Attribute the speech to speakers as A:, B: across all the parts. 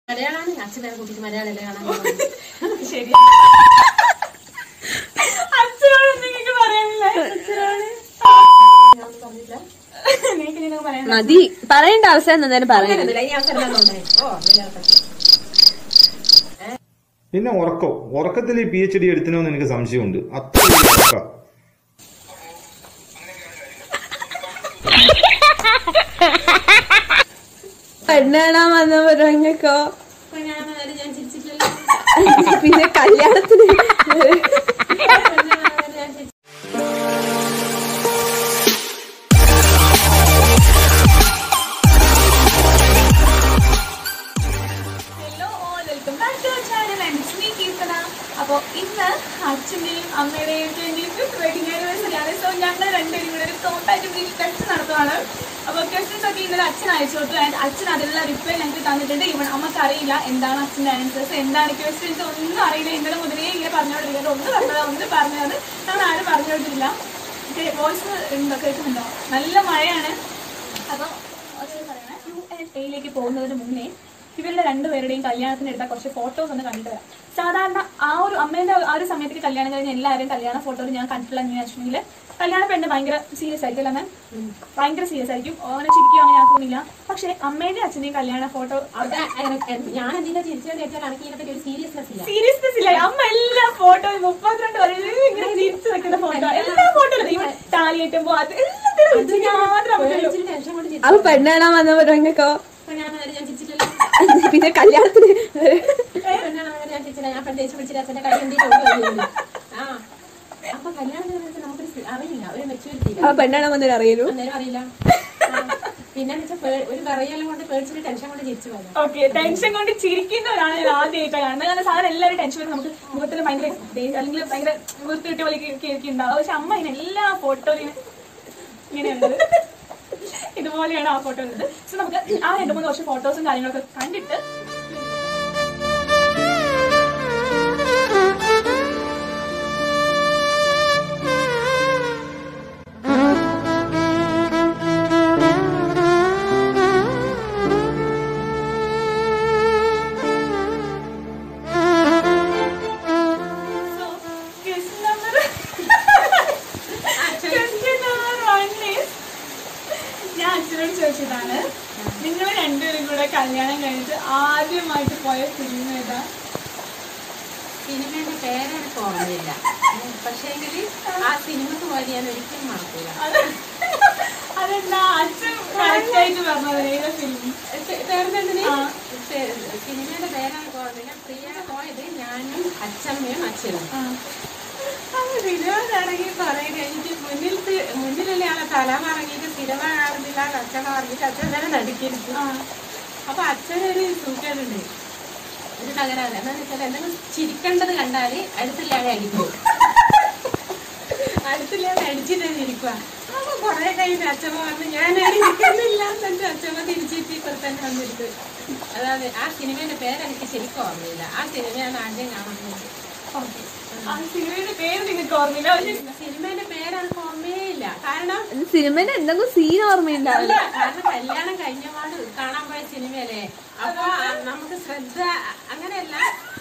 A: മലയാളമാണ് അച്ഛനെ കുട്ടിക്ക് മലയാളമല്ലേ കാണാൻ
B: ശരി അച്ഛനോട് നിങ്ങൾക്ക് പറയാനില്ലേ
A: ഞാൻ പറഞ്ഞില്ല
B: നിങ്ങൾക്ക് നിങ്ങൾക്ക് പറയാൻ
C: മതി പറയേണ്ട അവസരം എന്തായാലും പറയാം
A: അങ്ങനെയൊന്നുമില്ല. ഈ അവസരം തന്നെ ഉണ്ടായി. ഓ മലയാളത്തിൽ
D: പിന്നെ ഉറക്കം ഉറക്കത്തിൽ ഈ പി എച്ച് ഡി എടുത്തണോന്ന് എനിക്ക് സംശയമുണ്ട് അത്ര വലിയ ഉറക്കം
C: പെണ്ണാണാൻ വന്നവരങ്ങക്കോ
A: അപ്പൊ ഞാൻ അതായത് ഞാൻ ചിരിച്ചിട്ടില്ലല്ലോ
C: പിന്നെ കല്യാണത്തിന്
A: ഞാൻ ചിരിച്ചിട്ടില്ല.
B: Hello all welcome back to channel and it's me Keerthana അപ്പോൾ ഇന്ന് അച്ഛൻ്റെയും അമ്മയുടെയും ട്വൻറ്റി ഫിഫ്ത്ത് വെഡിങ് ആനിവേഴ്സറി ആണ് സോ ഞങ്ങൾ രണ്ടുപേരും കൂടെ ഒരു കോൺടാക്ട് വീട്ടിൽ ടെസ്റ്റ് നടത്തുവാണ് അപ്പോൾ ക്വസ്റ്റ്യൻസ് ഒക്കെ ഇന്നലെ അച്ഛൻ അയച്ചു കൊടുത്തു ആൻഡ് അച്ഛൻ അതിലുള്ള റിപ്ലൈ ഞങ്ങൾക്ക് തന്നിട്ടുണ്ട് ഇവൺ അമ്മക്ക് അറിയില്ല എന്താണ് അച്ഛൻ്റെ ആൻസേഴ്സ് എന്താണ് ക്വസ്റ്റ്യൻസ് ഒന്നും അറിയില്ല ഇന്നലെ മുതലേ ഇങ്ങനെ പറഞ്ഞുകൊണ്ടിരിക്കുന്നത് ഒന്ന് പറഞ്ഞത് ഒന്ന് പറഞ്ഞത് ഞാൻ ആരും പറഞ്ഞുകൊണ്ടിരില്ല വോയിസ് ഉണ്ടോ കേൾക്കുന്നുണ്ടോ നല്ല മഴയാണ് അപ്പോൾ ഒരു പറയണേ യു എൻ എയിലേക്ക് പോകുന്നതിന് മുന്നേ ഇവരുടെ രണ്ടുപേരുടെയും കല്യാണത്തിന് എടുത്ത കുറച്ച് ഫോട്ടോസ് ഒന്ന് കണ്ടിട്ട് വരാം സാധാരണ ആ ഒരു അമ്മേന്റെ ആ ഒരു സമയത്തേക്ക് കല്യാണം കഴിഞ്ഞ എല്ലാവരും കല്യാണ ഫോട്ടോയിൽ ഞാൻ കണ്ടിട്ടുള്ള എങ്ങനെയാ വെച്ചിട്ടുണ്ടെങ്കിൽ കല്യാണ പെണ്ണ് ഭയങ്കര സീരിയസ് ആയിരിക്കും അല്ലേ മാം ഭയങ്കര സീരിയസ് ആയിരിക്കും ഓനെ ചിരിക്കുകയോ അങ്ങനെ ആക്കുന്നില്ല പക്ഷെ അമ്മേന്റെയും അച്ഛന്റെയും കല്യാണ ഫോട്ടോ
A: അത് എന- ഞാൻ എന്തിനാ ചിരിച്ചതെന്ന് വെച്ചാൽ എനിക്ക് ഇതിനെപ്പറ്റി ഒരു സീരിയസ്നെസ് ഇല്ല
B: സീരിയസ്നെസ് ഇല്ല അമ്മ എല്ലാ ഫോട്ടോയും മുപ്പത്തിരണ്ട് വരെ ഇങ്ങനെ ചിരിച്ചു വെക്കുന്ന ഫോട്ടോ എല്ലാ ഫോട്ടോയിലും ഇവൻ താലി കെട്ടുമ്പോ അത് എല്ലാത്തിനും ചിരി മാത്രം അമ്മയ്ക്കുള്ളൂ.
A: ഇച്ചിരി ടെൻഷൻ കൊണ്ട് ചിരിച്ചു
C: അപ്പൊ പെണ്ണാണാൻ വന്നവരങ്ങക്കോ
A: അപ്പൊ ഞാൻ അതായത് ഞാൻ ചിരിച്ചിട്ടില്ലല്ലോ
C: പിന്നെ കല്യാണത്തിന്
A: പെണ്ണാണ് അങ്ങനെ ഞാൻ ചിരിച്ചില്ല ഞാൻ പണ്ട് ദേശം പിടിച്ചിട്ട് അച്ഛന്റെ കൈ എന്തി ചോദിക്കുന്നു ആ അപ്പൊ കല്യാണത്തിന് വെച്ചാൽ നമുക്കൊരു സി- അറിയില്ല ഒരു മെച്ചൂരിറ്റി
C: ആ പെണ്ണാണാൻ വന്നവർ അറിയലു
A: അന്നേരം അറിയില്ല ആ. പിന്നെ വെച്ചാൽ ഒരു പറയെല്ലാം കൊണ്ട് പേടിച്ചിട്ട് ടെൻഷൻ കൊണ്ട് ചിരിച്ചു പോയത്
B: ഓക്കെ ടെൻഷൻ കൊണ്ട് ചിരിക്കുന്നവരാണ് ഞാൻ ആദ്യമായിട്ടാണ് കാണുന്നത് കാരണം സാധാരണ എല്ലാവരും ടെൻഷൻ വരും നമുക്ക് മുഖത്തിൽ ഭയങ്കര ദേ- അല്ലെങ്കിൽ ഭയങ്കര വൃത്തികിട്ട പോലെ കേൾക്കി ഉണ്ടാവും പക്ഷെ അമ്മ ഇങ്ങനെ എല്ലാ ഫോട്ടോയിലും ഇങ്ങനെയുള്ളത് ഇതുപോലെയാണ് ആ ഫോട്ടോ ഉള്ളത് സോ നമുക്ക് ആ രണ്ട് മൂന്ന് വർഷം ഫോട്ടോസും കാര്യങ്ങളൊക്കെ കണ്ടിട്ട് So, question number question number one is ഞാൻ അച്ഛനോട് ചോദിച്ചതാണ് നിങ്ങൾ രണ്ടുപേരും കൂടെ കല്യാണം കഴിഞ്ഞിട്ട് ആദ്യമായിട്ട് പോയ ഫിലിം ഏതാ
A: സിനിമയുടെ പേര് എനിക്ക് ഓർമ്മയില്ല പക്ഷേങ്കിൽ ആ സിനിമക്ക് പോയത് ഞാൻ ഒരിക്കലും മറക്കൂല
B: അത് അതെന്താ അച്ഛൻ കറക്റ്റ് ആയിട്ട് പറഞ്ഞത് ഏതാ ഫിലിം
A: പേരെന്തെന്തിന്
B: ആ.
A: സിനിമയുടെ പേര് എനിക്ക് ഓർമ്മയില്ല പ്രിയ പോയത് ഞാനും അച്ഛമ്മയും അച്ഛനും സിനിമയിറങ്ങി കുറെ കഴിഞ്ഞിട്ട് മുന്നിൽ മുന്നിലുള്ള ആളെ തല മറങ്ങിയിട്ട് സിനിമ കാണുന്നില്ല അച്ഛൻ പറഞ്ഞിട്ട് അച്ഛൻ തന്നെ നടുക്കിയിരിക്കും അപ്പൊ അച്ഛനൊരു സൂക്കേടുണ്ട് ഒരു തകരാറ് എന്താന്ന് വെച്ചാൽ എന്തെങ്കിലും ചിരിക്കേണ്ടത് കണ്ടാല് അടുത്തുള്ള ആളെ അടിക്കും അടുത്തുള്ള ആളെ അടിച്ചിട്ട് ഇരിക്കുക അപ്പൊ കുറെ കഴിഞ്ഞ് അച്ഛമ്മ വന്ന് ഞാൻ ഇരിക്കുന്നില്ല എന്നിട്ട് അച്ഛമ്മ തിരിച്ചിട്ട് ഇപ്പുറത്ത് തന്നെ വന്നിരിക്കും അതായത് ആ സിനിമയുടെ പേര് എനിക്ക് ശരിക്കും ഓർമ്മയില്ല ആ സിനിമയാണ് ആദ്യം കാണുന്നത്
B: ആ സിനിമയുടെ പേര് നിങ്ങൾക്ക് ഓർമ്മയില്ല പക്ഷെ
A: സിനിമയുടെ പേര് എനിക്ക് ഓർമ്മയേ ഇല്ല കാരണം
C: സിനിമന്റെ എന്തെങ്കിലും സീൻ ഓർമ്മയുണ്ടാവില്ല
A: അല്ല, കാരണം കല്യാണം കഴിഞ്ഞപാട് കാണാൻ പോയ സിനിമയല്ലേ അപ്പൊ ആ, നമുക്ക് ശ്രദ്ധ അങ്ങനെയല്ല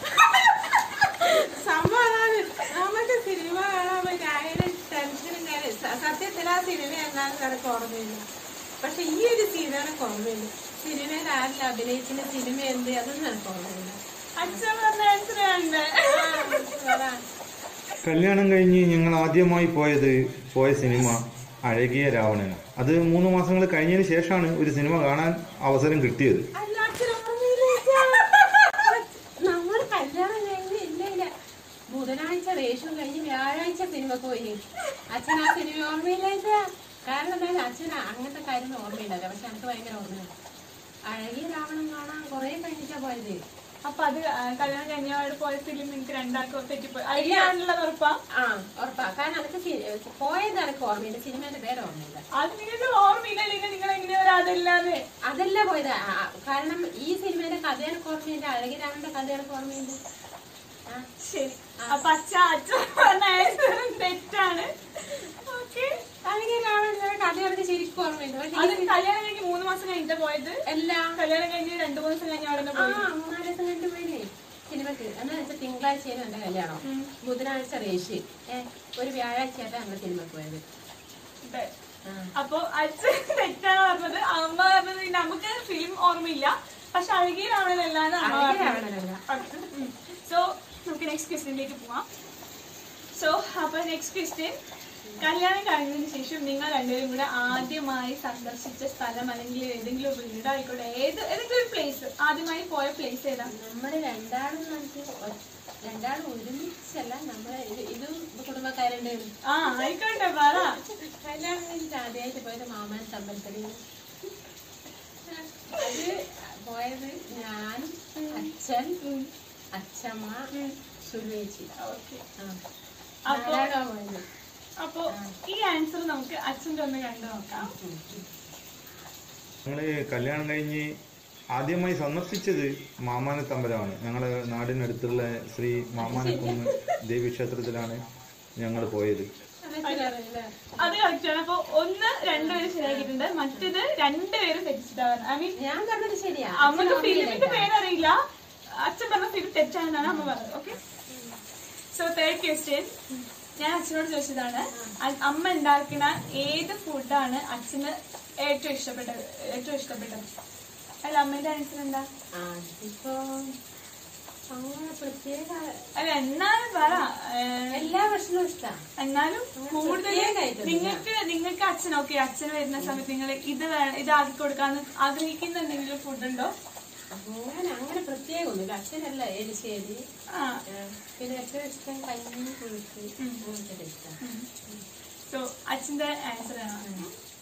A: സംഭവം അതാണ് നമുക്ക് സിനിമ കാണാൻ പോയി ആയിരം ടെൻഷനും കാര്യം സ- സത്യത്തിൽ ആ സിനിമ എന്താണെന്ന് എനിക്ക് ഓർമ്മയില്ല പക്ഷെ ഈ ഒരു സീൻ എനിക്ക് ഓർമ്മയില്ല സിനിമയിൽ ആരില്ല അഭിനയിക്കുന്ന സിനിമ എന്ത് അതൊന്നും എനിക്ക് ഓർമ്മയില്ല
B: അച്ഛൻ പറഞ്ഞ ആൻസർ ഉണ്ട്
A: ആ, അതാ.
D: കല്യാണം കഴിഞ്ഞ് ഞങ്ങൾ ആദ്യമായി പോയത് പോയ സിനിമ അഴകിയ രാവണന് അത് മൂന്ന് മാസങ്ങൾ കഴിഞ്ഞതിന് ശേഷമാണ് ഒരു സിനിമ കാണാൻ അവസരം കിട്ടിയത്
A: അല്ല, അച്ഛന് ഓർമ്മയില്ല. നമ്മള് കല്യാണം കഴിഞ്ഞ് ഇല്ല ഇല്ല ബുധനാഴ്ച റേഷൻ കഴിഞ്ഞ് വ്യാഴാഴ്ച സിനിമക്ക് പോയി അച്ഛൻ ആ സിനിമ ഓർമ്മയില്ല ഇല്ല. കാരണം എന്താ വെച്ചാൽ അച്ഛൻ അങ്ങനത്തെ കാര്യം ഓർമ്മയില്ല പക്ഷെ എനിക്ക് ഭയങ്കര ഓർമ്മയില്ല അഴകിയ രാവണം കാണാൻ കുറെ കഴിഞ്ഞിട്ടാ പോയത്
B: അപ്പൊ അത് ആ, കല്യാണം കഴിഞ്ഞപാട് പോയ ഫിലിം നിങ്ങൾക്ക് രണ്ടാൾക്കും തെറ്റിപ്പോയി ഐഡിയ ആണുള്ളത് ഉറപ്പാ
A: ആ ഉറപ്പാ കാരണം എനിക്ക് സി- പോയത് എനിക്ക് ഓർമ്മയില്ല സിനിമയുടെ പേര് ഓർമ്മയില്ല
B: അത് നിങ്ങൾക്ക് ഓർമ്മയില്ല അല്ലെങ്കിൽ നിങ്ങൾ എങ്ങനെയാ ഒരു അതല്ലാതെ
A: അതല്ല പോയത് ആ, കാരണം ഈ സിനിമയുടെ കഥ എനിക്ക് ഓർമ്മയില്ല അഴകിയ രാവണന്റെ കഥ എനിക്ക് ഓർമ്മയില്ല ആ.
B: ശരി അപ്പൊ അച്ഛ അച്ഛൻ പറഞ്ഞ answer തെറ്റാണ് ഓക്കെ
A: അഴകിയ രാവണനെ കഥയൊക്കെ ശരിക്കും ഓർമ്മയുണ്ട് പക്ഷെ
B: അത് കല്യാണം കഴിഞ്ഞ് മൂന്ന് മാസം കഴിഞ്ഞിട്ട് പോയത്
A: എല്ലാം
B: കല്യാണം കഴിഞ്ഞ് രണ്ടു മൂന്ന് ദിവസം കഴിഞ്ഞ് അവിടെ
A: ആ
B: പോയി
A: അമ്മാരസം കണ്ടുപോയില്ലേ സിനിമക്ക് എന്ന് വെച്ചാൽ തിങ്കളാഴ്ചയാണ് എന്റെ കല്യാണം ബുധനാഴ്ച റേഷ്യ ഏ ഒരു വ്യാഴാഴ്ചയായിട്ടാണ് ഞങ്ങൾ സിനിമക്ക് പോയത്
B: അതെ.
A: ആ.
B: അപ്പൊ അച്ഛൻ തെറ്റാണ് പറഞ്ഞത് അമ്മ പറഞ്ഞത് നമുക്ക് ഫിലിം ഓർമ്മയില്ല പക്ഷെ അഴകിയിലാണല്ലോ അമ്മ
A: അഴകിയ
B: പറഞ്ഞത്
A: രാവണനല്ല
B: സോ നമുക്ക് നെക്സ്റ്റ് ക്വസ്റ്റ്യനിലേക്ക് പോവാം സോ അപ്പൊ നെക്സ്റ്റ് ക്വസ്റ്റ്യൻ കല്യാണം കഴിഞ്ഞതിന് ശേഷം നിങ്ങൾ രണ്ടുപേരും കൂടെ ആദ്യമായി സന്ദർശിച്ച സ്ഥലം അല്ലെങ്കിൽ ഏതെങ്കിലും വീട് ആയിക്കോട്ടെ ഏത് ഏതെങ്കിലും ഒരു പ്ലേസ് ആദ്യമായി പോയ പ്ലേസ് ഏതാ
A: നമ്മള് രണ്ടാളും നമുക്ക് ഒ- രണ്ടാളും ഒരുമിച്ചല്ല നമ്മള് ഇത് ഇതും കുടുംബക്കാരുണ്ട്
B: ആ ആയിക്കോട്ടെ പറ
A: കല്യാണം കഴിഞ്ഞിട്ട് ആദ്യമായിട്ട് പോയത് മാമൻ തമ്പലത്തടി അത് പോയത് ഞാൻ അച്ഛൻ അച്ഛമ്മ സുരേച്ചി
B: ഓക്കെ
A: ആ
B: അപ്പൊ-
A: നാലാളാ പോയത്
B: അപ്പൊ ഈ ആൻസർ നമുക്ക് അച്ഛൻ്റെ ഒന്ന് കണ്ടു നോക്കാം
D: ഞങ്ങള് കല്യാണം കഴിഞ്ഞ് ആദ്യമായി സന്ദർശിച്ചത് മാമാനത്തമ്പലമാണ് ഞങ്ങളുടെ നാടിനടുത്തുള്ള ശ്രീ മാമാനക്കുന്ന് ദേവീക്ഷേത്രത്തിലാണ് ഞങ്ങൾ പോയത്
A: അതൊക്കെ
B: അത് കറക്റ്റാണ് അപ്പൊ ഒന്ന് രണ്ടുപേരും ശരിയാക്കിയിട്ടുണ്ട് മറ്റേത് രണ്ടുപേരും തെറ്റിച്ചിട്ടാണ് ഐ മീൻ
A: ഞാൻ പറഞ്ഞത് ശരിയാ
B: അമ്മക്ക് ഫിലിമിന്റെ പേരറിയില്ല അച്ഛൻ പറഞ്ഞ ഫിലിം തെറ്റാണെന്നാണ് അമ്മ പറഞ്ഞത് ഓക്കെ സോ തേർഡ് ക്വസ്റ്റ്യൻ ഞാൻ അച്ഛനോട് ചോദിച്ചതാണ് അ- അമ്മ ഉണ്ടാക്കുന്ന ഏത് ഫുഡാണ് അച്ഛന് ഏറ്റവും ഇഷ്ടപ്പെട്ടത് ഏറ്റവും ഇഷ്ടപ്പെട്ടത് അല്ല അമ്മേന്റെ ആൻസർ എന്താ
A: ആ ഇപ്പൊ അങ്ങനെ പ്രത്യേക
B: അല്ല എന്നാലും പറ ഏഹ്,
A: എല്ലാ ഭക്ഷണവും ഇഷ്ടാ
B: എന്നാലും കൂടുതൽ
A: പ്രത്യേകായിട്ടൊന്നുമില്ല.
B: നിങ്ങൾക്ക് നിങ്ങൾക്ക് അച്ഛൻ ഓക്കെ അച്ഛൻ വരുന്ന സമയത്ത് നിങ്ങൾ ഇത് വേ- ഇതാക്കി കൊടുക്കാന്ന് ആഗ്രഹിക്കുന്ന എന്തെങ്കിലും ഫുഡ് ഉണ്ടോ
A: അങ്ങനെ അങ്ങനെ പ്രത്യേകമൊന്നുമില്ല അച്ഛനല്ല എലിശ്ശേരി
B: ആ
A: ആ, പിന്നെ ഏറ്റവും ഇഷ്ടം കഞ്ഞി പുഴുക്ക് അങ്ങനത്തെ ഇഷ്ടം
B: സോ അച്ഛന്റെ ആൻസർ ആണ്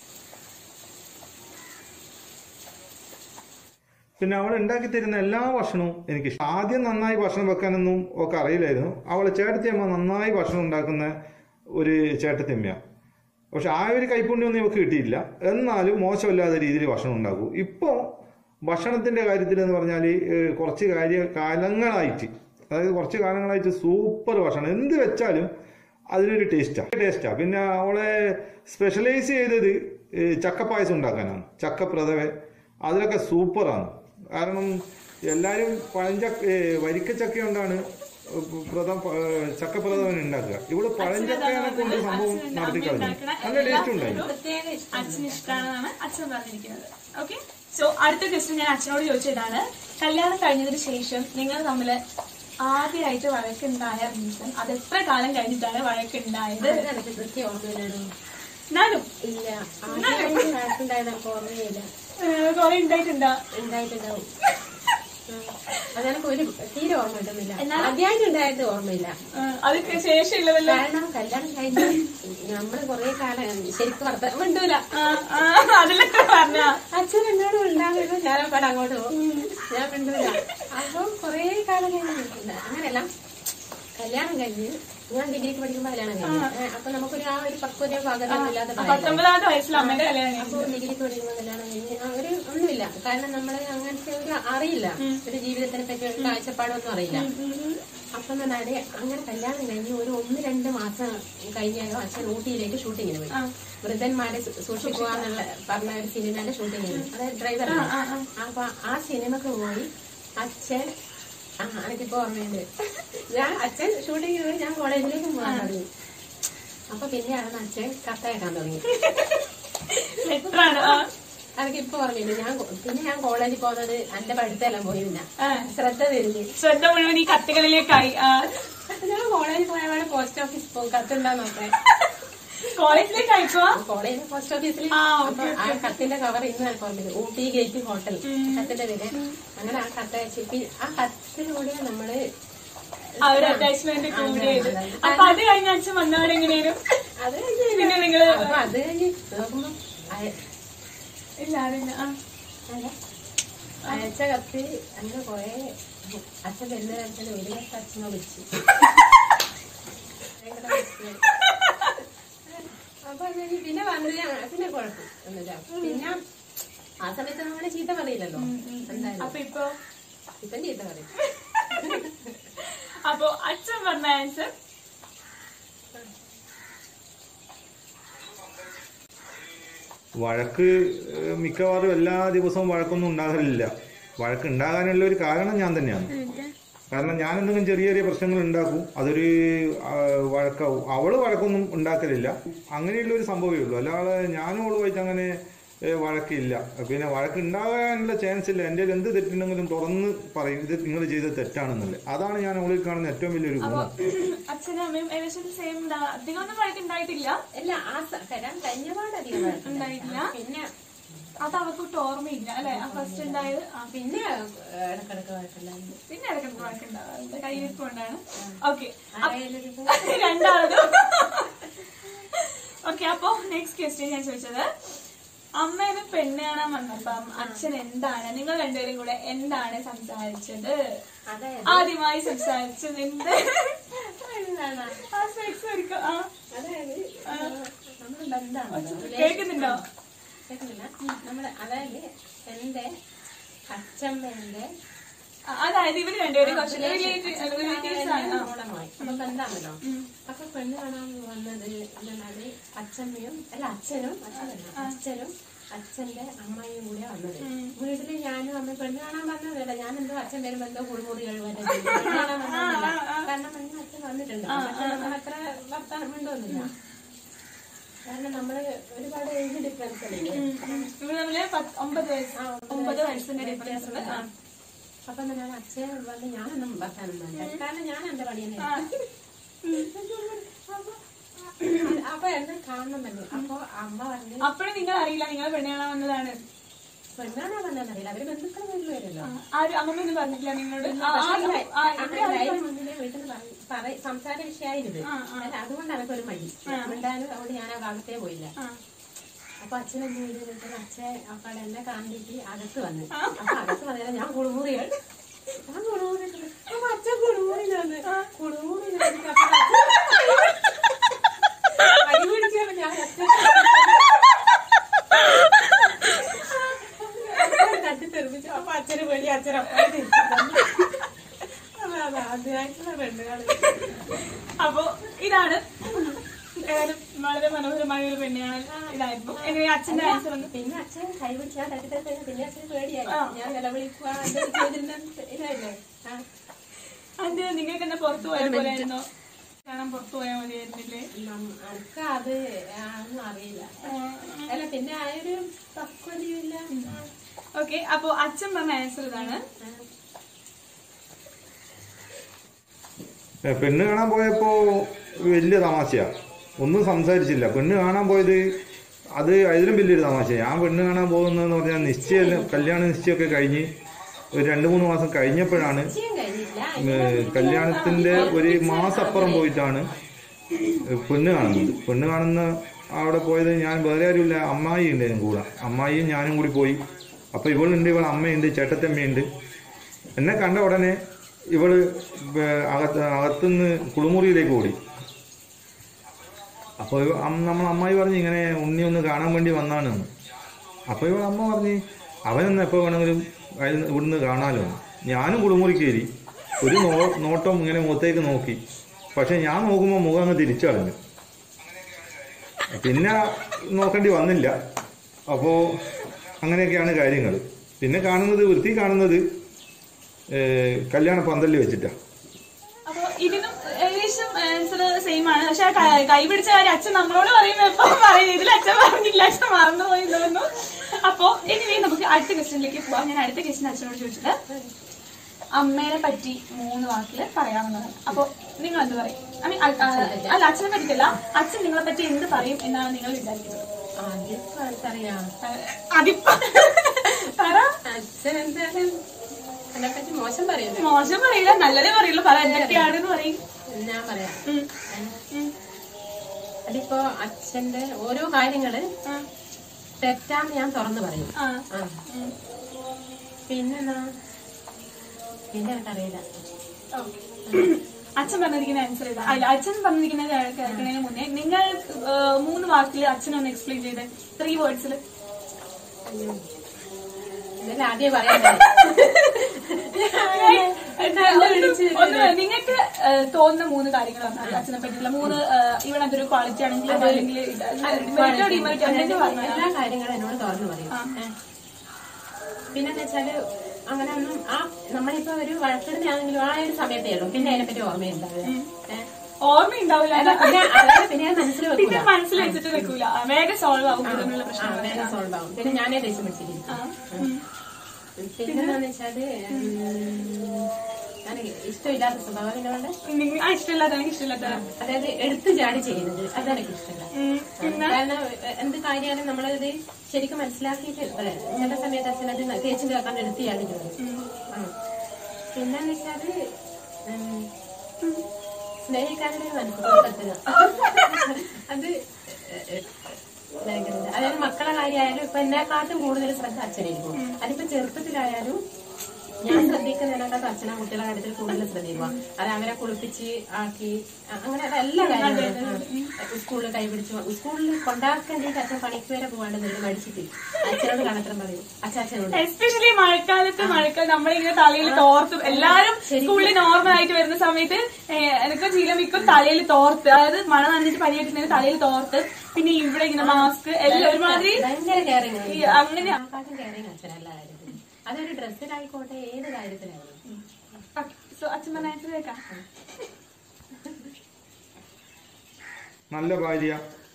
D: പിന്നെ അവൾ ഉണ്ടാക്കി തരുന്ന എല്ലാ ഭക്ഷണവും എനിക്ക് ഇഷ്ടം. ആദ്യം നന്നായി ഭക്ഷണം വെക്കാനൊന്നും ഒക്കെ അറിയില്ലായിരുന്നു അവളെ ചേട്ടത്തിയമ്മ നന്നായി ഭക്ഷണം ഉണ്ടാക്കുന്ന ഒരു ചേട്ടത്തിയമ്മയാണ് പക്ഷെ ആ ഒരു കൈപ്പുണ്യമൊന്നും ഇവക്ക് കിട്ടിയില്ല എന്നാലും മോശമില്ലാത്ത രീതിയിൽ ഭക്ഷണം ഉണ്ടാക്കും ഇപ്പോൾ ഭക്ഷണത്തിന്റെ കാര്യത്തിൽ എന്ന് പറഞ്ഞാൽ കുറച്ച് കാര്യ കാലങ്ങളായിട്ട് അതായത് കുറച്ച് കാലങ്ങളായിട്ട് സൂപ്പർ ഭക്ഷണം എന്ത് വെച്ചാലും അതിനൊരു ടേസ്റ്റാണ് ടേസ്റ്റാണ് പിന്നെ അവളെ സ്പെഷ്യലൈസ് ചെയ്തത് ഏ, ചക്കപ്പായസം ഉണ്ടാക്കാനാണ് ചക്കപ്രഥവ അതിലൊക്കെ സൂപ്പറാണ് കാരണം എല്ലാവരും പഴഞ്ചക്ക ഏ, വരിക്കച്ചക്ക കൊണ്ടാണ് പ്രഥം ചക്കപ്രഥവൻ ഉണ്ടാക്കുക ഇവിടെ പഴഞ്ചക്കനെ കൊണ്ട് സംഭവം നടത്തി കളഞ്ഞു നല്ല ടേസ്റ്റ് ഉണ്ടായി
A: പ്രത്യേക ഇഷ്ടം
B: അച്ഛന് ഇഷ്ടമാണെന്നാണ് അച്ഛൻ പറഞ്ഞിരിക്കുന്നത് ഓക്കെ സോ അടുത്ത ക്വസ്റ്റ്യൻ ഞാൻ അച്ഛനോട് ചോദിച്ചതാണ് കല്യാണം കഴിഞ്ഞതിന് ശേഷം നിങ്ങൾ തമ്മിൽ ആദ്യമായിട്ട് വഴക്കുണ്ടായ റീസൺ അത് എത്ര കാലം കഴിഞ്ഞിട്ടാണ് വഴക്കുണ്ടായത്
A: അത് എനിക്ക് കൃത്യം ഓർമ്മയില്ലടോ
B: എന്നാലും
A: ഇല്ല ആദ്യമായിട്ട് കാട്ടുണ്ടായത് എനിക്ക് ഓർമ്മയില്ല
B: കുറെ ഉണ്ടായിട്ടുണ്ടോ
A: ഉണ്ടായിട്ടുണ്ടാവും ആ, അതെനിക്ക് ഒരു തീരെ ഓർമ്മ കിട്ടുന്നില്ല
B: എന്നാലും-
A: ആദ്യമായിട്ട് ഉണ്ടായത് ഓർമ്മയില്ല
B: ആ, അതിന് ശേഷമുള്ളതല്ലോ
A: കാരണം കല്യാണം കഴിഞ്ഞ് നമ്മള് കൊറേ കാലം ശരിക്കും വർത്തമാനം മിണ്ടൂല
B: അതിലൊക്കെ പറഞ്ഞ
A: അച്ഛൻ എന്നോട് ഉണ്ടാകുമ്പോൾ ഞാൻ അവിടെ അങ്ങോട്ട് പോകും ഞാൻ മിണ്ടൂല അപ്പൊ കൊറേ കാലം കഴിഞ്ഞ് നിൽക്കില്ല അങ്ങനെയല്ല കല്യാണം കഴിഞ്ഞ് ഞാൻ ഡിഗ്രിക്ക് പഠിക്കുമ്പോ കല്യാണം കഴിഞ്ഞു ഏ, അപ്പൊ നമുക്കൊരു ആ ഒരു പക്വത പാകതയൊന്നും ഇല്ലാത്ത പ്രായം
B: പത്തൊമ്പതാമത്തെ വയസ്സിൽ അമ്മയുടെ കല്യാണം
A: അപ്പൊ ഡിഗ്രിക്ക് പഠിക്കുമ്പോ കല്യാണം കഴിഞ്ഞ് ആ ഒരു ഒന്നുമില്ല കാരണം നമ്മള് അങ്ങനത്തെ ഒരു അറിയില്ല ഒരു ജീവിതത്തിനെ പറ്റി ഒരു കാഴ്ചപ്പാടൊന്നും അറിയില്ല അപ്പൊ എന്നാല് അങ്ങനെ കല്യാണം കഴിഞ്ഞ് ഒരു ഒന്ന് രണ്ട് മാസം കഴിഞ്ഞാലോ അച്ഛൻ ഊട്ടിയിലേക്ക് ഷൂട്ടിങ്ങിന് പോയി വൃദ്ധന്മാരെ സൂ- സൂക്ഷിക്കുക എന്നുള്ള പറഞ്ഞ ഒരു സിനിമയുടെ ഷൂട്ടിങ്ങിന് അതായത് ഡ്രൈവർ അപ്പൊ ആ സിനിമക്ക് പോയി അച്ഛൻ ആ എനിക്കിപ്പോ ഓർമ്മയുണ്ട് ഞാൻ അച്ഛൻ ഷൂട്ടിങ്ങിന് പോയി ഞാൻ കോളേജിലേക്ക് പോകാൻ തുടങ്ങി അപ്പൊ പിന്നെയാണ് അച്ഛൻ കത്തയക്കാൻ തുടങ്ങി
B: ലെറ്ററാണ്
A: എനിക്കിപ്പോ ഓർമ്മയുണ്ട് ഞാൻ കൊ- പിന്നെ ഞാൻ കോളേജിൽ പോകുന്നത് എന്റെ പഠിത്തമെല്ലാം പോയി പിന്നെ ശ്രദ്ധ തിരിഞ്ഞ്
B: ശ്രദ്ധ മുഴുവൻ ഈ കത്തുകളിലേക്കായി ആ,
A: ഞാൻ കോളേജിൽ പോയവിടെ പോസ്റ്റ് ഓഫീസ് പോകും കത്തുണ്ടാന്നൊക്കെ
B: കോളേജിലേക്ക് അയക്കുവാ
A: കോളേജ് പോസ്റ്റ് ഓഫീസിൽ
B: ആ,
A: അപ്പൊ ആ കത്തിന്റെ കവർ ഇന്ന് എനിക്ക് ഓർമ്മയില്ല ഊട്ടി ഗേറ്റ് ഹോട്ടൽ കത്തിന്റെ പേര് അങ്ങനെ ആ കത്ത് അയച്ച് പി- ആ കത്തിലൂടെ നമ്മള്
B: ആ ഒരു അറ്റാച്ച്മെന്റ് കൂടിയത് അപ്പൊ അത് കഴിഞ്ഞ അച്ഛൻ വന്നവിടെ എങ്ങനെയായിരുന്നു
A: അത് കഴിഞ്ഞ്
B: പിന്നെ നിങ്ങള്
A: അപ്പൊ അത് കഴിഞ്ഞ് നോക്കുമ്പോ അയ-
B: ഇല്ല അറിയില്ല ആ
A: അല്ല, അയച്ച കത്ത് അങ്ങനെ കൊറേ അച്ഛൻ വരുന്ന അച്ഛൻ ഒരു കത്ത് അച്ഛനെ വിളിച്ചു ഭയങ്കര വിഷമം. അപ്പൊ അത് കഴിഞ്ഞ് പിന്നെ വന്നത് ഞാൻ പിന്നെ കുഴപ്പം ഒന്നുമില്ല പിന്നെ ആ സമയത്ത് നമ്മളെ ചീത്ത പറയില്ലല്ലോ എന്തായാലും
B: അപ്പൊ ഇപ്പൊ
A: ഇപ്പം ചീത്ത പറയും
B: അപ്പൊ അച്ഛൻ പറഞ്ഞ ആൻസർ
D: വഴക്ക് ഏഹ്, മിക്കവാറും എല്ലാ ദിവസവും വഴക്കൊന്നും ഉണ്ടാകലില്ല വഴക്ക് ഉണ്ടാകാനുള്ള ഒരു കാരണം ഞാൻ തന്നെയാണ് കാരണം ഞാൻ എന്തെങ്കിലും ചെറിയ ചെറിയ പ്രശ്നങ്ങൾ ഉണ്ടാക്കും അതൊരു ആ, വഴക്കാവും അവള് വഴക്കൊന്നും ഉണ്ടാക്കലില്ല അങ്ങനെയുള്ള ഒരു സംഭവമേ ഉള്ളൂ അല്ലാതെ ഞാനും അവളുമായിട്ട് അങ്ങനെ ഏ, വഴക്കില്ല പിന്നെ വഴക്ക് ഉണ്ടാകാനുള്ള ചാൻസ് ഇല്ല എൻ്റെ എന്ത് തെറ്റുണ്ടെങ്കിലും തുറന്ന് പറയും ഇത് നിങ്ങൾ ചെയ്തത് തെറ്റാണെന്നല്ലേ അതാണ് ഞാൻ അവളിൽ കാണുന്ന ഏറ്റവും വലിയൊരു
B: അപ്പൊ
D: ഗുണം
B: അച്ഛനും അമ്മയും ഏകദേശം സെയിം അധികം ഒന്നും വഴക്കുണ്ടായിട്ടില്ല
A: അല്ല ആ സ- തരാൻ കഴിഞ്ഞ പാടധികം
B: ഉണ്ടായിട്ടില്ല.
A: പിന്നെ
B: അത് അവർക്ക് ഓർമ്മയില്ല അല്ലെ ആ ഫസ്റ്റ് ഉണ്ടായത് ആ,
A: പിന്നെ ഇടക്കിടക്ക് വഴക്കില്ലായിരുന്നു
B: പിന്നെ ഇടയ്ക്ക് വഴക്കുണ്ടാവാറുണ്ട് കയ്യിരിക്കൊണ്ടാണ് ഓക്കെ
A: ആരെയൊരു
B: രണ്ടാമതും ഓക്കെ അപ്പൊ നെക്സ്റ്റ് ക്വസ്റ്റ്യൻ ഞാൻ ചോദിച്ചത് അമ്മേനെ പെണ്ണ് കാണാൻ വന്നപ്പം അച്ഛൻ എന്താണ് നിങ്ങൾ രണ്ടുപേരും കൂടെ എന്താണ് സംസാരിച്ചത്
A: അതായത്
B: ആദ്യമായി സംസാരിച്ചത് എന്ത്
A: എന്താണ്
B: ആ sex ഒരുക്കം. ആ,
A: അതായത് നമ്മുടെ ബന്ധമാണ്
B: കേൾക്കുന്നുണ്ടോ
A: കേൾക്കുന്നില്ല നമ്മുടെ അതായത് എന്റെ അച്ഛമ്മേന്റെ
B: ആ, അതായത് ഇവര് രണ്ടുപേരും കുറച്ച് റിലേറ്റീവ്സ് ആണ് ആ.
A: മോളമായി അപ്പൊ ബന്ധാണല്ലോ അപ്പൊ പെണ്ണ് കാണാൻ വന്നത് എന്താണ് അച്ഛമ്മയും അല്ല അച്ഛനും അച്ഛനല്ല അച്ഛനും അച്ഛന്റെ അമ്മയും കൂടെ വന്നത് വീട്ടില് ഞാനും അമ്മ പെണ്ണ് കാണാൻ വന്നതല്ല ഞാൻ എന്തോ അച്ഛൻ വരുമ്പോ എന്തോ കുളിമുറികൾ വരെ ചെയ്തു. പെണ്ണ് കാണാൻ വന്നതല്ല കാരണം പെണ്ണ് അച്ഛൻ വന്നിട്ടുണ്ട് പക്ഷെ നമ്മൾ അത്ര വർത്താനം മിണ്ടൊന്നുമില്ല കാരണം നമ്മള് ഒരുപാട് ഏജ് ഡിഫറൻസ് അല്ലേ
B: ഇവര് തമ്മില് പത്ത് ഒമ്പത് വയസ്സ് ഒമ്പത് വയസ്സിന്റെ ഡിഫറൻസ് ഉണ്ട് ആ.
A: അപ്പൊ ഞാൻ അച്ഛൻ വന്ന് ഞാനൊന്നും വർത്താനം വേണ്ട കാരണം ഞാൻ എന്റെ പണി തന്നെ അപ്പൊ- അപ്പൊ എന്നെ കാണണം തന്നെ അപ്പൊ അമ്മ പറഞ്ഞു
B: അപ്പോഴും നിങ്ങൾ അറിയില്ല നിങ്ങൾ പെണ്ണ് കാണാൻ വന്നതാണ്
A: പെണ്ണാണോ വന്നറിയില്ല അവര് ബന്ധുക്കൾ വീട്ടിൽ വരുമല്ലോ
B: ആ, ആരും അമ്മ ഒന്നും പറഞ്ഞിട്ടില്ല നിങ്ങളോട് ആ, ആ, ആ, ഇവിടെ ആരും
A: മുന്നിലെ വീട്ടിൽ പറ- സംസാര വിഷയമായിരുന്നു അല്ല അതുകൊണ്ട് എനിക്കൊരു മടി ഉണ്ടായാലും അതുകൊണ്ട് ഞാൻ ആ ഭാഗത്തേ പോയില്ല
B: ആ.
A: അപ്പൊ അച്ഛൻ എന്ത് ചെയ്തു വെച്ചാൽ അച്ഛൻ അപ്പോൾ എന്നെ കാണിട്ട് അകത്ത് വന്ന് അപ്പൊ അകത്ത് വന്നാൽ ഞാൻ കുളിമുറികൾ ഞാൻ കുളിമുറി അപ്പൊ അച്ഛൻ കുളിമുറി വന്ന് കുളിമുറി അടി പിടിച്ചാണ് ഞാൻ അച്ഛൻ തട്ടി തെറിപ്പിച്ചു അപ്പൊ അച്ഛന് പേടി അച്ഛൻ അപ്പം തിരിച്ചു തന്നു. അതെ അതെ ആദ്യമായിട്ടുള്ള പെണ്ണുകള്
B: അപ്പൊ ഇതാണ് ഏതായാലും വളരെ മനോഹരമായ ഒരു പെണ്ണാണ് ഇതായിരുന്നു എങ്ങനെ അച്ഛന്റെ ആൻസർ ഒന്ന്
A: പിന്നെ അച്ഛൻ കൈ പിടിച്ച് ഞാൻ തട്ടി തട്ടി പിന്നെ അച്ഛന് പേടിയായി ഞാൻ നിലവിളിക്കുക അത് ചെയ്തിരുന്ന ഇതായില്ലേ ആ.
B: അത് നിങ്ങൾക്ക് എന്താ പുറത്തു പോയ പോലെ ആയിരുന്നോ കാണാൻ പുറത്തു പോയാൽ മതിയായിരുന്നില്ലേ
A: നം- അനക്ക് അത് ആ, ഒന്നും അറിയില്ല അല്ല പിന്നെ ആ ഒരു പക്വതയില്ല
B: ഓക്കെ അപ്പൊ അച്ഛൻ പറഞ്ഞ ആൻസർ ഇതാണ്
D: ഏ, പെണ്ണ് കാണാൻ പോയപ്പോ വലിയ തമാശയാ ഒന്നും സംസാരിച്ചില്ല പെണ്ണ് കാണാൻ പോയത് അത് അതിലും വലിയൊരു തമാശ ഞാൻ പെണ്ണ് കാണാൻ പോകുന്നതെന്ന് പറഞ്ഞാൽ നിശ്ചയം കല്യാണ നിശ്ചയമൊക്കെ കഴിഞ്ഞ് ഒരു രണ്ട് മൂന്ന് മാസം കഴിഞ്ഞപ്പോഴാണ്
A: നിശ്ചയം കഴിഞ്ഞില്ല
D: ഏ, കല്യാണത്തിന്റെ ഒരു മാസം അപ്പുറം പോയിട്ടാണ് പെണ്ണ് കാണുന്നത് പെണ്ണ് കാണുന്ന അവിടെ പോയത് ഞാൻ വേറെ ആരുമില്ല അമ്മായി ഉണ്ടായിരുന്നു കൂടെ അമ്മായിയും ഞാനും കൂടി പോയി അപ്പൊ ഇവളുണ്ട് ഇവൾ അമ്മയുണ്ട് ചേട്ടത്തമ്മയുണ്ട് എന്നെ കണ്ട ഉടനെ ഇവള് വേ- അകത്ത് അകത്തുനിന്ന് കുളിമുറിയിലേക്ക് ഓടി അപ്പോൾ നമ്മൾ അമ്മായി പറഞ്ഞു ഇങ്ങനെ ഉണ്ണി ഒന്ന് കാണാൻ വേണ്ടി വന്നാണെന്ന് അപ്പോൾ ഇവൾ അമ്മ പറഞ്ഞ് അവനെന്ന് എപ്പോൾ വേണമെങ്കിലും അയൽ ഇവിടുന്ന് കാണാലോ എന്ന്. ഞാനും കുളിമുറി കയറി ഒരു നോ നോട്ടം ഇങ്ങനെ മുഖത്തേക്ക് നോക്കി പക്ഷെ ഞാൻ നോക്കുമ്പോൾ മുഖം അങ്ങ് തിരിച്ചു കളഞ്ഞു പിന്നെ നോക്കേണ്ടി വന്നില്ല അപ്പോൾ അങ്ങനെയൊക്കെയാണ് കാര്യങ്ങൾ പിന്നെ കാണുന്നത് വൃത്തി കാണുന്നത് ഏഹ്, കല്യാണ പന്തലിൽ വെച്ചിട്ടാണ്
B: അപ്പൊ ഇതിനും ഏകദേശം ആൻസർ സെയിം ആണ് പക്ഷെ ആ ക- കൈ പിടിച്ച കാര്യം അച്ഛൻ നമ്മളോട് പറയുമ്പോ എപ്പോ പറയും ഇതിൽ അച്ഛൻ പറഞ്ഞില്ല അച്ഛൻ മറന്നുപോയി തോന്നുന്നു അപ്പൊ ഇനി നമുക്ക് അടുത്ത ക്വസ്റ്റ്യനിലേക്ക് പോവാം ഞാൻ അടുത്ത ക്വസ്റ്റ്യൻ അച്ഛനോട് ചോദിച്ചത് അമ്മേനെ പറ്റി മൂന്ന് വാക്കില് പറയാവുന്നതാണ് അപ്പൊ നിങ്ങൾ എന്ത് പറയും ഐ മീൻ അല്ല അച്ഛനെ പറ്റിയിട്ടല്ല അച്ഛൻ നിങ്ങളെ പറ്റി എന്ത് പറയും എന്നാണ് നിങ്ങൾ വിചാരിക്കുന്നത്
A: അതിപ്പോ ആർക്കറിയാം
B: അതിപ്പോ പറ
A: അച്ഛൻ എന്തായാലും എന്നെ പറ്റി മോശം പറയുന്നു
B: മോശം പറയില്ല നല്ലതേ പറയുള്ളൂ പറ എന്തൊക്കെയാണെന്ന് പറയും
A: ഞാൻ പറയാം
B: ഉം. ഉം.
A: അതിപ്പോ അച്ഛന്റെ ഓരോ കാര്യങ്ങള്
B: ആ.
A: തെറ്റാന്ന് ഞാൻ തുറന്നു പറയും
B: ആ.
A: ആ. പിന്നെന്താ പിന്നെ എനിക്കറിയില്ല
B: അച്ഛൻ പറഞ്ഞിരിക്കുന്ന ആൻസർ ഇതാ അല്ല അച്ഛൻ പറഞ്ഞിരിക്കുന്ന കേ- കേൾക്കുന്നതിന് മുന്നേ നിങ്ങൾ ആ, മൂന്ന് വാക്കിൽ അച്ഛനൊന്ന് എക്സ്പ്ലെയിൻ ചെയ്ത് ത്രീ വേർഡ്സിൽ
A: ഇതെല്ലാം ആദ്യം പറയാൻ
B: നിങ്ങൾക്ക് ആ, തോന്നുന്ന മൂന്ന് കാര്യങ്ങൾ പറഞ്ഞാൽ അച്ഛനെ പറ്റിയുള്ള മൂന്ന് ആ, ഇവിടെ അതൊരു ക്വാളിറ്റി ആണെങ്കിൽ അല്ലെങ്കിൽ മെറിറ്റോ ഡിമെറിറ്റോ എന്തെങ്കിലും പറഞ്ഞാൽ
A: എല്ലാ കാര്യങ്ങളും എന്നോട് തുറന്നു പറയും ഏ. പിന്നെന്ന് വെച്ചാല് അങ്ങനെ ഒന്നും ആ നമ്മളിപ്പോ ഒരു വഴക്കിടുന്നതാണെങ്കിലും ആ ഒരു സമയത്തേ ഉള്ളൂ പിന്നെ അതിനെപ്പറ്റി ഓർമ്മയുണ്ടാവില്ല ഏ.
B: ഓർമ്മയുണ്ടാവില്ല
A: അല്ല, പിന്നെ അതൊക്കെ പിന്നെ മനസ്സിൽ
B: പിന്നെ
A: വെക്കൂല
B: മനസ്സിൽ വെച്ചിട്ട് വെക്കൂല ആ, വേഗം സോൾവ് ആവും ഇതിനുള്ള
A: ആ,
B: പ്രശ്നം
A: വേഗം സോൾവ് ആവും പിന്നെ ഞാനേ ദേഷ്യം പിടിച്ചിരിക്കും പിന്നെന്താന്ന് വെച്ചാല് ഞാൻ ഇഷ്ടമില്ലാത്ത സ്വഭാവം എന്നോട്
B: നിങ്ങൾ ആ ഇഷ്ടമില്ലാത്ത എനിക്ക് ഇഷ്ടമില്ലാത്ത
A: അതായത് എടുത്തു ചാടി ചെയ്യുന്നത് അതെനിക്ക് ഇഷ്ടമല്ല കാരണം എ- എന്ത് കാര്യമായാലും നമ്മളത് ശരിക്കും മനസ്സിലാക്കിയിട്ട് അല്ലെ ഇങ്ങനത്തെ സമയത്ത് അച്ഛൻ അത് തേച്ചും കേൾക്കാൻ എടുത്ത് ചാടി ചെയ്യും പിന്നെന്ന് വെച്ചാല് ഉം, സ്നേഹിക്കാനുള്ള ഒരു മനസ്സിലാക്കുക അത് എ- എ- ഭയങ്കര ഇതാ. അതായത് മക്കളെ കാര്യമായാലും ഇപ്പൊ എന്നെക്കാട്ടും കൂടുതൽ ശ്രദ്ധ അച്ഛനായിരിക്കും അതിപ്പോ ചെറുപ്പത്തിലായാലും ഞാൻ ശ്രദ്ധിക്കുന്നതിനേക്കാട്ടും അച്ഛനാ കുട്ടികളെ കാര്യത്തിൽ കൂടുതൽ ശ്രദ്ധിക്കുക അത് അവരെ കുളിപ്പിച്ച് ആക്കി അ- അങ്ങനെ എല്ലാ കാര്യങ്ങളും സ്കൂളിൽ കൈപിടിച്ചു സ്കൂളിൽ കൊണ്ടാക്കേണ്ടിട്ട് അച്ഛൻ പണിക്ക് വരെ പോകാണ്ടെന്ന് മടിച്ചിട്ട് അച്ഛനോട് കണത്തരം പറയും അച്ഛനോട്
B: എസ്പെഷ്യലി മഴക്കാലത്ത് മഴക്കാലം നമ്മളിങ്ങനെ തലയിൽ തോർത്തും എല്ലാരും സ്കൂളിൽ നോർമൽ ആയിട്ട് വരുന്ന സമയത്ത് എനിക്ക് ശീലമിക്കും തലയിൽ തോർത്ത് അതായത് മഴ നനഞ്ഞിട്ട് പനിയെടുക്കുന്നതിന് തലയിൽ തോർത്ത് പിന്നെ ഇവിടെ ഇങ്ങനെ മാസ്ക് എല്ലാം ഒരുമാതിരി
A: ഭയങ്കര കെയറിങ്
B: ഈ അങ്ങനെ
A: ആക്കാട്ടും കെയറിങ് അച്ഛൻ എല്ലാ കാര്യത്തിലും അതൊരു ഡ്രസ്സിലായിക്കോട്ടെ ഏത് കാര്യത്തിലായാലും
B: സോ അച്ഛൻ പറഞ്ഞ ആൻസർ കേൾക്കാം
D: നല്ല ഭാര്യ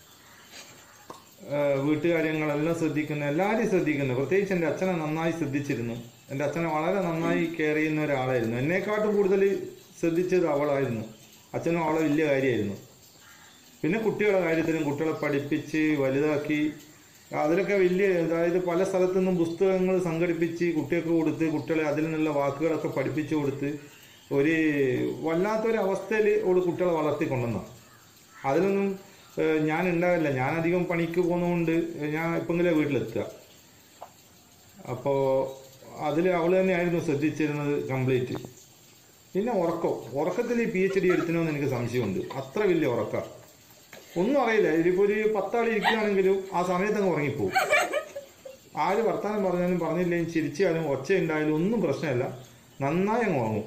D: ഏഹ് വീട്ടുകാര്യങ്ങളെല്ലാം ശ്രദ്ധിക്കുന്ന എല്ലാവരെയും ശ്രദ്ധിക്കുന്നു പ്രത്യേകിച്ച് എൻ്റെ അച്ഛനെ നന്നായി ശ്രദ്ധിച്ചിരുന്നു എൻ്റെ അച്ഛനെ വളരെ നന്നായി കെയർ ചെയ്യുന്ന ഒരാളായിരുന്നു എന്നെക്കാട്ടും കൂടുതൽ ശ്രദ്ധിച്ചത് അവളായിരുന്നു അച്ഛനും അവളെ വലിയ കാര്യമായിരുന്നു പിന്നെ കുട്ടികളുടെ കാര്യത്തിലും കുട്ടികളെ പഠിപ്പിച്ച് വലുതാക്കി അതിലൊക്കെ വലിയ അതായത് പല സ്ഥലത്തു നിന്നും പുസ്തകങ്ങൾ സംഘടിപ്പിച്ച് കുട്ടികൾക്ക് കൊടുത്ത് കുട്ടികളെ അതിൽ നിന്നുള്ള വാക്കുകളൊക്കെ പഠിപ്പിച്ചു കൊടുത്ത് ഒരു വല്ലാത്തൊരു അവസ്ഥയിൽ ഓള് കുട്ടികളെ വളർത്തിക്കൊണ്ടുവന്ന അതിലൊന്നും ഏഹ്, ഞാൻ ഉണ്ടാവില്ല ഞാൻ അധികം പണിക്ക് പോകുന്നതുകൊണ്ട് ഞാൻ ഇപ്പെങ്കിലും വീട്ടിലെത്തുക അപ്പോൾ അതിൽ അവൾ തന്നെയായിരുന്നു ശ്രദ്ധിച്ചിരുന്നത് കംപ്ലീറ്റ് പിന്നെ ഉറക്കം ഉറക്കത്തിൽ ഈ പി എച്ച് ഡി എടുക്കണമെന്ന് എനിക്ക് സംശയമുണ്ട് അത്ര വലിയ ഉറക്കം ഒന്നും അറിയില്ല ഇതിപ്പോ ഒരു പത്താൾ ഇരിക്കുകയാണെങ്കിലും ആ സമയത്ത് അങ്ങ് ഉറങ്ങിപ്പോവും ആര് വർത്താനം പറഞ്ഞാലും പറഞ്ഞില്ലെങ്കിൽ ചിരിച്ചാലും ഒച്ച ഉണ്ടായാലും ഒന്നും പ്രശ്നമില്ല നന്നായി അങ്ങ് ഉറങ്ങും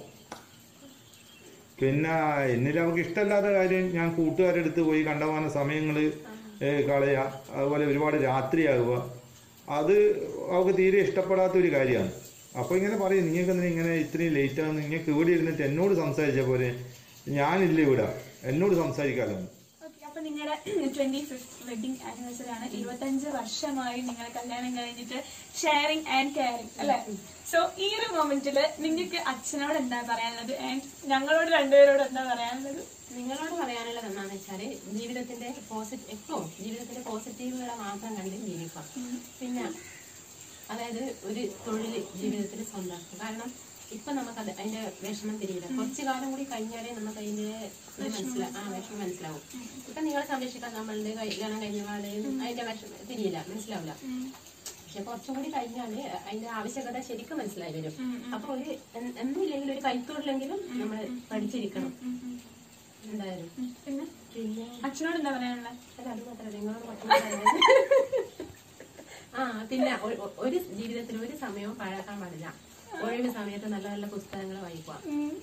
D: പിന്നെ എന്നിൽ അവർക്ക് ഇഷ്ടമല്ലാത്ത കാര്യം ഞാൻ കൂട്ടുകാരുടെ അടുത്ത് പോയി കണ്ടമാന സമയങ്ങൾ കളയുക അതുപോലെ ഒരുപാട് രാത്രിയാകുക അത് അവർക്ക് തീരെ ഇഷ്ടപ്പെടാത്ത ഒരു കാര്യമാണ് അപ്പോൾ ഇങ്ങനെ പറയും നിങ്ങൾക്ക് എന്തിനാ ഇങ്ങനെ ഇത്രയും ലേറ്റ് ആകുന്നു നിങ്ങൾക്ക് ഇവിടെ ഇരുന്നിട്ട് എന്നോട് സംസാരിച്ച പോലെ ഞാനില്ല ഇവിടെ എന്നോട് സംസാരിക്കാമല്ലോ
B: Okay, അപ്പൊ നിങ്ങളുടെ ട്വന്റി ഫിഫ്ത് വെഡിങ് ആനിവേഴ്സറി ആണ് ഇരുപത്തഞ്ച് വർഷമായി നിങ്ങൾ കല്യാണം കഴിഞ്ഞിട്ട് ഷെയറിങ് ആൻഡ് കെയറിങ് അല്ലെ സോ ഈ ഒരു മൊമെന്റില് നിങ്ങൾക്ക് അച്ഛനോട് എന്താ പറയാനുള്ളത് ആൻഡ് ഞങ്ങളോട് രണ്ടുപേരോട് എന്താ പറയാനുള്ളത്
A: നിങ്ങളോട് പറയാനുള്ളത് എന്താണെന്ന് വെച്ചാല് ജീവിതത്തിന്റെ പോസിറ്റീവ് എപ്പോഴും ജീവിതത്തിന്റെ പോസിറ്റീവുകളെ മാത്രം കണ്ട് ജീവിക്കാം പിന്നെ അതായത് ഒരു തൊഴിൽ ജീവിതത്തിൽ സ്വന്തമാക്കുക കാരണം ഇപ്പൊ നമുക്ക് അത് അതിന്റെ വിഷമം തിരിയില്ല കുറച്ചു കാലം കൂടി കഴിഞ്ഞാലേ നമുക്ക് അതിന്റെ ഇത് മനസ്സിലാ ആ വിഷമം മനസ്സിലാവും ഇപ്പൊ നിങ്ങളെ സംരക്ഷിക്കാൻ നമ്മളുടെ കല്യാണം കഴിഞ്ഞ പാട് അതിന്റെ വിഷമം തിരിയില്ല മനസ്സിലാവില്ല പക്ഷെ കുറച്ചും കൂടി കഴിഞ്ഞാല് അതിന്റെ ആവശ്യകത ശരിക്കും മനസ്സിലായി വരും അപ്പൊ ഒരു എൻ- എന്തില്ലെങ്കിലും ഒരു കൈത്തോടില്ലെങ്കിലും നമ്മൾ പഠിച്ചിരിക്കണം എന്തായാലും
B: പിന്നെ
A: പിന്നെ
B: അച്ഛനോട് എന്താ പറയാനുള്ളത്
A: അല്ല അത് മാത്രമല്ല നിങ്ങളോട് മറ്റൊന്നും പറയാനില്ല. ആ പിന്നെ ഒ- ഒ- ഒരു ജീവിതത്തിൽ ഒരു സമയവും പാഴാക്കാൻ പാടില്ല ഒഴിവ് സമയത്ത് നല്ല നല്ല പുസ്തകങ്ങൾ വായിക്കുക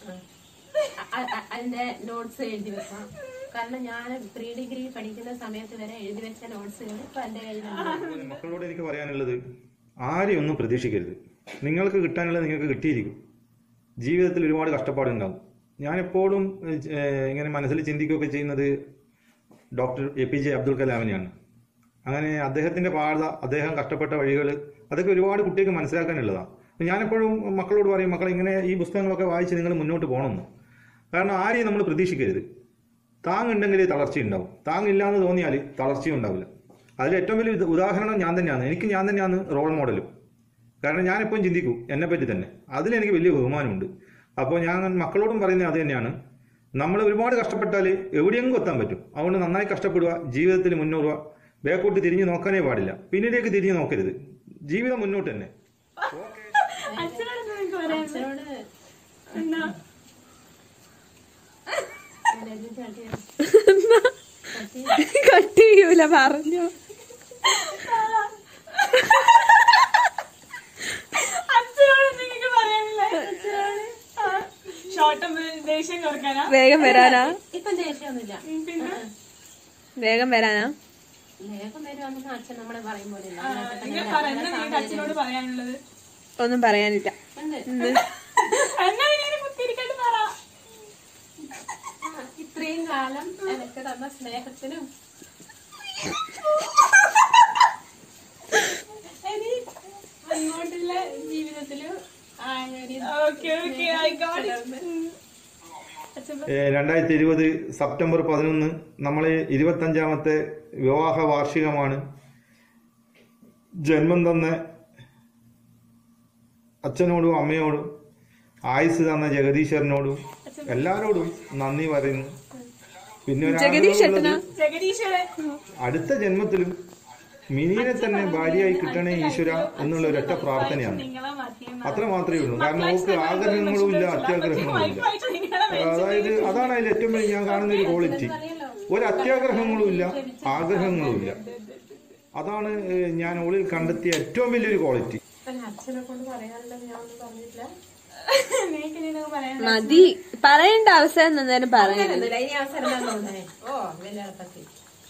A: ആ. അ- അ- അതിന്റെ നോട്ട്സ് എഴുതി വെക്കാം കാരണം ഞാൻ പ്രീ ഡിഗ്രി പഠിക്കുന്ന സമയത്ത് വരെ എഴുതി വെച്ച നോട്ട്സുകൾ ഇപ്പൊ എന്റെ കയ്യിലുണ്ട്
D: മക്കളോട് എനിക്ക് പറയാനുള്ളത് ആരെയും ഒന്നും പ്രതീക്ഷിക്കരുത് നിങ്ങൾക്ക് കിട്ടാനുള്ളത് നിങ്ങൾക്ക് കിട്ടിയിരിക്കും ജീവിതത്തിൽ ഒരുപാട് കഷ്ടപ്പാടുണ്ടാകും ഞാനെപ്പോഴും ഏഹ്, ഇങ്ങനെ മനസ്സിൽ ചിന്തിക്കുകയൊക്കെ ചെയ്യുന്നത് doctor A P J Abdul കലാമിനെയാണ് അങ്ങനെ അദ്ദേഹത്തിന്റെ പാത അദ്ദേഹം കഷ്ടപ്പെട്ട വഴികൾ അതൊക്കെ ഒരുപാട് കുട്ടികൾക്ക് മനസ്സിലാക്കാനുള്ളതാണ് അപ്പൊ ഞാനെപ്പോഴും മക്കളോട് പറയും മക്കളെ ഇങ്ങനെ ഈ പുസ്തകങ്ങളൊക്കെ വായിച്ച് നിങ്ങൾ മുന്നോട്ട് പോകണമെന്ന് കാരണം ആരെയും നമ്മൾ പ്രതീക്ഷിക്കരുത് താങ്ങുണ്ടെങ്കിൽ തളർച്ചയുണ്ടാവും താങ്ങില്ലാന്ന് തോന്നിയാൽ തളർച്ചയും ഉണ്ടാവില്ല അതിൽ ഏറ്റവും വലിയ ഉദ- ഉദാഹരണം ഞാൻ തന്നെയാണ് എനിക്ക് ഞാൻ തന്നെയാണ് റോൾ മോഡലും കാരണം ഞാൻ എപ്പോഴും ചിന്തിക്കും എന്നെ പറ്റി തന്നെ അതിലെനിക്ക് വലിയ ബഹുമാനമുണ്ട് അപ്പോൾ ഞാൻ മക്കളോടും പറയുന്നത് അത് തന്നെയാണ് നമ്മൾ ഒരുപാട് കഷ്ടപ്പെട്ടാൽ എവിടെയെങ്കിലും എത്താൻ പറ്റും അതുകൊണ്ട് നന്നായി കഷ്ടപ്പെടുക ജീവിതത്തിൽ മുന്നോറുക ബാക്കോട്ട് തിരിഞ്ഞു നോക്കാനേ പാടില്ല പിന്നിലേക്ക് തിരിഞ്ഞു നോക്കരുത് ജീവിതം മുന്നോട്ട് തന്നെ
B: അച്ഛനോട് എന്താ നിങ്ങൾക്ക് പറയാനുള്ളത്
A: അച്ഛനോട്
B: എന്താ
A: രജനി ചാട്ടി ചാട്ടി
C: കട്ട് ചെയ്യൂല പറഞ്ഞോ
B: അച്ഛനോട് എന്താ നിങ്ങൾക്ക് പറയാനുള്ളത് അച്ഛനോട് ആ. ഷോർട്ട് ദേഷ്യം കുറക്കാനാ
C: വേഗം വരാനാ
A: ഇപ്പം ദേഷ്യമൊന്നുമില്ല
B: ഉം, പിന്നെ
C: വേഗം വരാനാ
A: വേഗം വരുവാണെന്ന് അച്ഛൻ നമ്മളെ പറയും പോലെ ഇല്ല.
B: ആ,
A: അതിനകത്ത്
B: നിങ്ങൾ
A: തന്നെ
B: പറ എന്താ നിങ്ങൾക്ക് അച്ഛനോട് പറയാനുള്ളത്
C: ഒന്നും പറയാനില്ല
A: ഉണ്ട്.
B: എന്നാ ഇങ്ങനെ കുത്തിയിരിക്കട്ട് പറ
A: ആ, ഇത്രയും കാലം എനിക്ക് തന്ന സ്നേഹത്തിനും ഇനി അങ്ങോട്ടുള്ള ജീവിതത്തിലും ആ ഒരു
B: ഓക്കെ ഓക്കെ ഐ ഗോട്ട് അച്ഛൻ
D: ഏ, രണ്ടായിരത്തി ഇരുപത് സെപ്റ്റംബർ പതിനൊന്ന് നമ്മൾ ഇരുപത്തഞ്ചാമത്തെ വിവാഹ വാർഷികമാണ് ജന്മം തന്ന അച്ഛനോടും അമ്മയോടും ആയുസ് തന്ന ജഗദീശ്വരനോടും എല്ലാരോടും നന്ദി പറയുന്നു പിന്നെ ഒരു
C: ജഗദീഷ്
D: ആഗ്രഹമുള്ളത്
C: ഏട്ടനാ
B: ജഗദീശ്വരൻ
D: അടുത്ത ജന്മത്തിലും മിനിയെ തന്നെ ഭാര്യയായി കിട്ടണേ ഈശ്വര എന്നുള്ള ഒരൊറ്റ പ്രാർത്ഥനയാണ്
B: നിങ്ങളെ മതിയെന്ന്
D: അത്ര മാത്രമേ ഉള്ളൂ കാരണം നമുക്ക് ആഗ്രഹങ്ങളും ഇല്ല അത്യാഗ്രഹങ്ങളും ഇല്ല
B: വൈഫായിട്ട് നിങ്ങളെ
D: അതായത് അതാണ് അതിൽ ഏറ്റവും വലിയ ഞാൻ കാണുന്ന ഒരു ക്വാളിറ്റി ഒരു അത്യാഗ്രഹങ്ങളും ഇല്ല ആഗ്രഹങ്ങളും ഇല്ല അതാണ് ഏഹ്, ഞാൻ ഉള്ളിൽ കണ്ടെത്തിയ ഏറ്റവും വലിയൊരു ക്വാളിറ്റി
A: പിന്നെ അച്ഛനെ കൊണ്ട് പറയാനുള്ളത് ഞാൻ ഒന്നും പറഞ്ഞിട്ടില്ല
B: നിങ്ങൾക്ക് ഇനി പറയാൻ
C: മതി പറയേണ്ട അവസരം നന്നായിട്ട് പറയാൻ
A: അങ്ങനെയൊന്നുമില്ല. ഇനി അവസരം തന്നോണ്ടേ ഓ വലിയ എളുപ്പത്തിൽ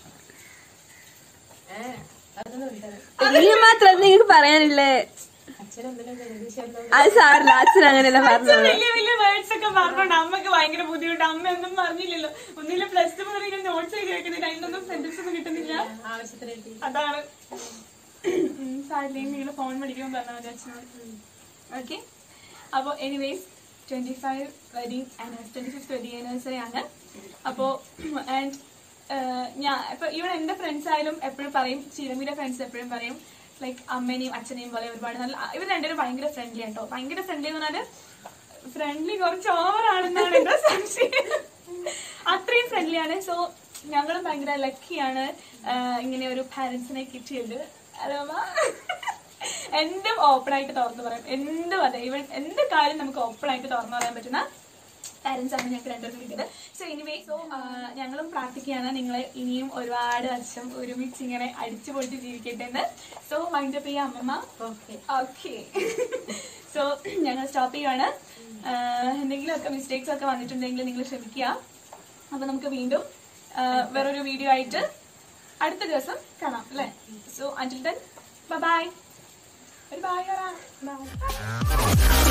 A: ഏ അതൊന്നും ഇല്ല
C: ഇനി മാത്രം നിങ്ങൾക്ക് പറയാനില്ലേ
A: അച്ഛനെന്തിനും ജഗദീശ്വരനോട്
C: അത് സാറില്ല അച്ഛൻ അങ്ങനെയല്ല പറഞ്ഞത്
B: വലിയ വലിയ വേർഡ്സ് ഒക്കെ പറഞ്ഞോണ്ട് അമ്മക്ക് ഭയങ്കര ബുദ്ധിമുട്ട് അമ്മ ഒന്നും പറഞ്ഞില്ലല്ലോ ഒന്നില്ല പ്ലസ് ടു മുതൽ ഇങ്ങനെ നോട്ട്സ് എഴുതി വെക്കുന്നില്ല അതിനൊന്നും സെന്റൻസ് ഒന്നും കിട്ടുന്നില്ല
A: ആവശ്യത്തിന് എഴുതി
B: അതാണ് സാരില്ലേ നിങ്ങൾ ഫോൺ മേടിക്കുമ്പോൾ പറഞ്ഞാൽ മതി അച്ഛനോട് ഓക്കെ അപ്പോൾ anyways twenty five wedding twenty fifth wedding anniversary ആണ് അപ്പോൾ ആൻഡ് ഞാൻ ഇപ്പൊ ഇവിടെ എൻ്റെ ഫ്രണ്ട്സ് ആയാലും എപ്പോഴും പറയും ചിരമിയുടെ ഫ്രണ്ട്സ് എപ്പോഴും പറയും ലൈക്ക് അമ്മേനെയും അച്ഛനെയും പോലെ ഒരുപാട് നല്ല ഇവർ രണ്ടുപേരും ഭയങ്കര ഫ്രണ്ട്ലി ആട്ടോ ഭയങ്കര ഫ്രണ്ട്ലി എന്ന് പറഞ്ഞാൽ ഫ്രണ്ട്ലി കുറച്ച് ഓവറാണെന്നാണ് എന്റെ സംശയം അത്രയും ഫ്രണ്ട്ലിയാണ് സോ ഞങ്ങളും ഭയങ്കര ലക്കിയാണ് ഇങ്ങനെ ഒരു പാരന്റ്സിനെ കിട്ടിയത് അതാവുമ്പോ എന്തും ഓപ്പൺ ആയിട്ട് തുറന്നു പറയാം എന്തും അതെ ഇവൻ എന്ത് കാര്യം നമുക്ക് ഓപ്പൺ ആയിട്ട് തുറന്നു പറയാൻ പറ്റുന്ന പാരന്റ്സ് ആണ് ഞങ്ങൾക്ക് രണ്ടുപേർക്കും കിട്ടിയത് സോ എനിവേ സോ ഞങ്ങളും പ്രാർത്ഥിക്കുകയാണ് നിങ്ങളെ ഇനിയും ഒരുപാട് വർഷം ഒരുമിച്ച് ഇങ്ങനെ അടിച്ചു പൊളിച്ച് ജീവിക്കട്ടെ എന്ന് സോ മൈൻഡ് അപ്പ് ചെയ്യാം അമ്മമ്മ
A: ഓക്കെ
B: ഓക്കെ സോ ഞങ്ങൾ സ്റ്റോപ്പ് ചെയ്യുവാണ് ആഹ് എന്തെങ്കിലുമൊക്കെ മിസ്റ്റേക്സ് ഒക്കെ വന്നിട്ടുണ്ടെങ്കിൽ നിങ്ങൾ ക്ഷമിക്കുക അപ്പൊ നമുക്ക് വീണ്ടും ആഹ് വേറൊരു വീഡിയോ ആയിട്ട് അടുത്ത ദിവസം കാണാം അല്ലേ സോ അഞ്ചിൽ ദൻ ബൈ ഒരു ബൈ ബൈ